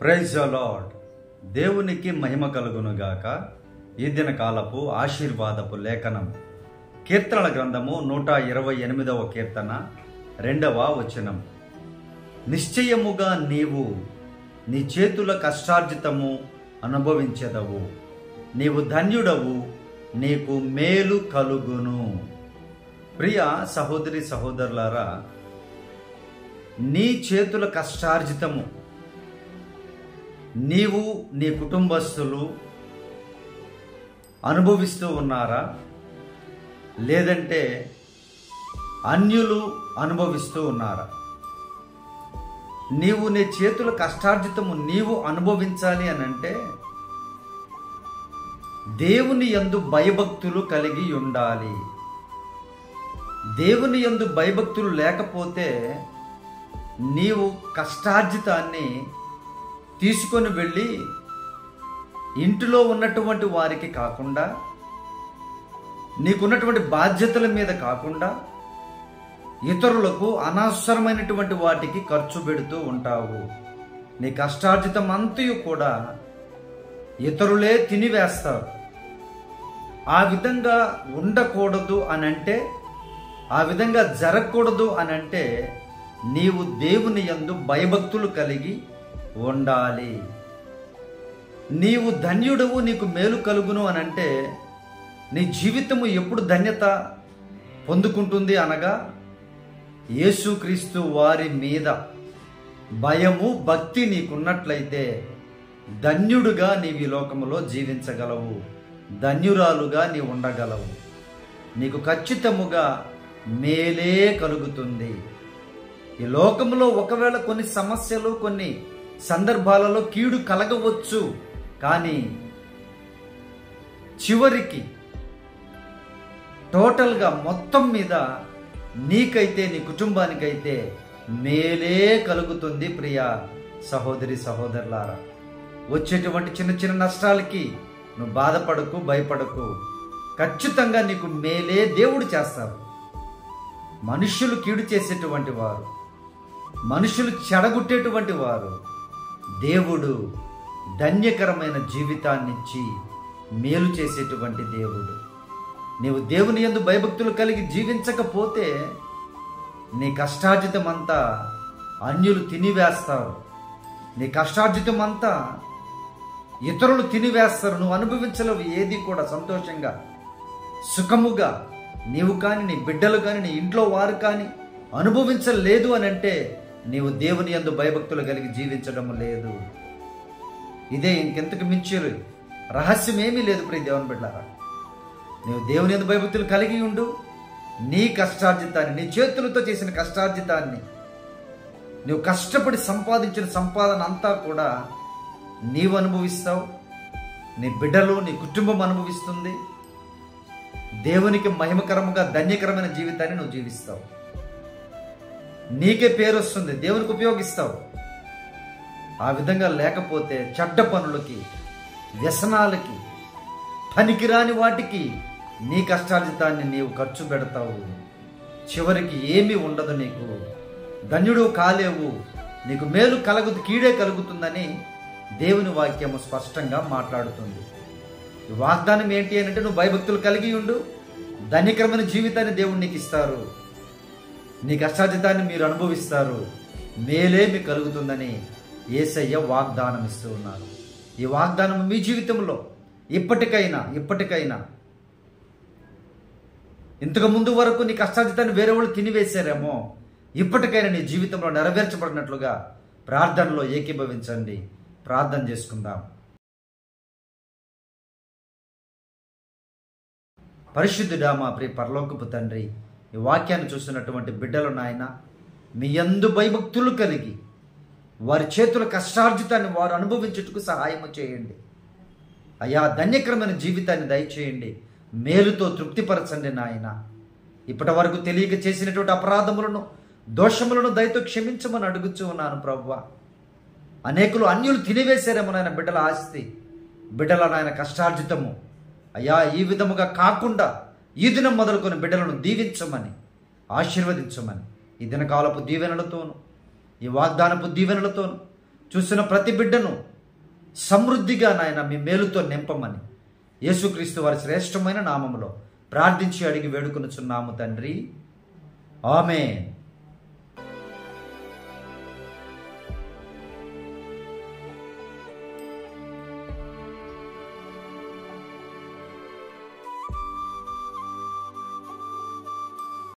praise lord దేవునికి మహిమ కలుగునుగాక ఈ దిన కాలపు ఆశీర్వాదపు లేఖనం కీర్తనల గ్రంథము నూట ఇరవై ఎనిమిదవ కీర్తన రెండవ వచనం నిశ్చయముగా నీవు నీ చేతుల కష్టార్జితము అనుభవించెదవు నీవు ధన్యుడవు నీకు మేలు కలుగును ప్రియ సహోదరి సహోదరులారా నీ చేతుల కష్టార్జితము నీవు నీ కుటుంబస్తులు అనుభవిస్తూ ఉన్నారా లేదంటే అన్యులు అనుభవిస్తూ ఉన్నారా నీవు నీ చేతుల కష్టార్జితము నీవు అనుభవించాలి అని అంటే దేవుని యందు భయభక్తులు కలిగి ఉండాలి దేవుని యందు భయభక్తులు లేకపోతే నీవు కష్టార్జితాన్ని తీసుకొని వెళ్ళి ఇంటిలో ఉన్నటువంటి వారికి కాకుండా నీకున్నటువంటి బాధ్యతల మీద కాకుండా ఇతరులకు అనవసరమైనటువంటి వాటికి ఖర్చు పెడుతూ ఉంటావు నీ కష్టార్జితం అంతయు కూడా ఇతరులే తినివేస్తారు ఆ విధంగా ఉండకూడదు అని అంటే ఆ విధంగా జరగకూడదు అని అంటే నీవు దేవుని యందు భయభక్తులు కలిగి ఉండాలి నీవు ధన్యుడవు నీకు మేలు కలుగును అని అంటే నీ జీవితము ఎప్పుడు ధన్యత పొందుకుంటుంది అనగా యేసుక్రీస్తు వారి మీద భయము భక్తి నీకున్నట్లయితే ధన్యుడుగా నీవు ఈ లోకములో జీవించగలవు ధన్యురాలుగా నీ ఉండగలవు నీకు ఖచ్చితముగా మేలే కలుగుతుంది ఈ లోకంలో ఒకవేళ కొన్ని సమస్యలు కొన్ని సందర్భాలలో కీడు కలగవచ్చు కానీ చివరికి టోటల్గా మొత్తం మీద నీకైతే నీ కుటుంబానికైతే మేలే కలుగుతుంది ప్రియ సహోదరి సహోదరులారా వచ్చేటువంటి చిన్న చిన్న నష్టాలకి నువ్వు బాధపడకు భయపడకు ఖచ్చితంగా నీకు మేలే దేవుడు చేస్తారు మనుష్యులు కీడు చేసేటువంటి వారు మనుషులు చెడగొట్టేటువంటి వారు దేవుడు ధన్యకరమైన జీవితాన్నిచ్చి మేలు చేసేటువంటి దేవుడు నీవు దేవుని ఎందు భయభక్తులు కలిగి జీవించకపోతే నీ కష్టార్జితం అంతా అన్యులు తినివేస్తారు నీ కష్టార్జితం అంతా ఇతరులు తినివేస్తారు నువ్వు అనుభవించలేవు ఏది కూడా సంతోషంగా సుఖముగా నీవు కానీ నీ బిడ్డలు కానీ నీ ఇంట్లో వారు కానీ అనుభవించలేదు అని అంటే నీవు దేవుని యందు భయభక్తులు కలిగి జీవించడం లేదు ఇదే ఇంకెంతకు మించి రహస్యం ఏమీ లేదు ప్రియ దేవుని బిడ్డారా నీవు దేవుని యందు భయభక్తులు కలిగి ఉండు నీ కష్టార్జితాన్ని నీ చేతులతో చేసిన కష్టార్జితాన్ని నువ్వు కష్టపడి సంపాదించిన సంపాదన అంతా కూడా నీవు అనుభవిస్తావు నీ బిడ్డలు నీ కుటుంబం అనుభవిస్తుంది దేవునికి మహిమకరముగా ధన్యకరమైన జీవితాన్ని నువ్వు జీవిస్తావు నీకే పేరు వస్తుంది దేవునికి ఉపయోగిస్తావు ఆ విధంగా లేకపోతే చెడ్డ పనులకి వ్యసనాలకి పనికిరాని వాటికి నీ కష్టార్జితాన్ని నీవు ఖర్చు పెడతావు చివరికి ఏమీ ఉండదు నీకు ధన్యుడు కాలేవు నీకు మేలు కలుగు కీడే కలుగుతుందని దేవుని వాక్యము స్పష్టంగా మాట్లాడుతుంది ఈ వాగ్దానం ఏంటి అని అంటే నువ్వు భయభక్తులు కలిగి ఉండు ధన్యకరమైన జీవితాన్ని దేవుడు నీకు ఇస్తారు నీ కష్టార్జితాన్ని మీరు అనుభవిస్తారు మేలే మీకు కలుగుతుందని ఏసయ్య వాగ్దానం ఇస్తూ ఉన్నారు ఈ వాగ్దానం మీ జీవితంలో ఇప్పటికైనా ఇప్పటికైనా ఇంతకు ముందు వరకు నీ కష్టార్జితాన్ని వేరే వాళ్ళు తినివేశారేమో ఇప్పటికైనా నీ జీవితంలో నెరవేర్చబడినట్లుగా ప్రార్థనలో ఏకీభవించండి ప్రార్థన చేసుకుందాం పరిశుద్ధుడా మా ప్రియ పరలోకపు తండ్రి ఈ వాక్యాన్ని చూస్తున్నటువంటి బిడ్డలు నాయన మీ యందు భయభక్తులు కలిగి వారి చేతుల కష్టార్జితాన్ని వారు అనుభవించుటకు సహాయము చేయండి అయా ధన్యకరమైన జీవితాన్ని దయచేయండి మేలుతో తృప్తిపరచండి నాయన ఇప్పటి వరకు తెలియక చేసినటువంటి అపరాధములను దోషములను దయతో క్షమించమని అడుగుచూ ఉన్నాను ప్రవ్వ అనేకులు అన్యులు తినివేశారేమో నాయన బిడ్డల ఆస్తి బిడ్డల నాయన కష్టార్జితము అయ్యా ఈ విధముగా కాకుండా ఈ దినం మొదలుకొని బిడ్డలను దీవించమని ఆశీర్వదించమని ఈ దినకాలపు దీవెనలతోను ఈ వాగ్దానపు దీవెనలతోను చూసిన ప్రతి బిడ్డను సమృద్ధిగా నాయన మీ మేలుతో నింపమని యేసుక్రీస్తు వారి శ్రేష్టమైన నామములో ప్రార్థించి అడిగి వేడుకొనుచున్నాము తండ్రి ఆమె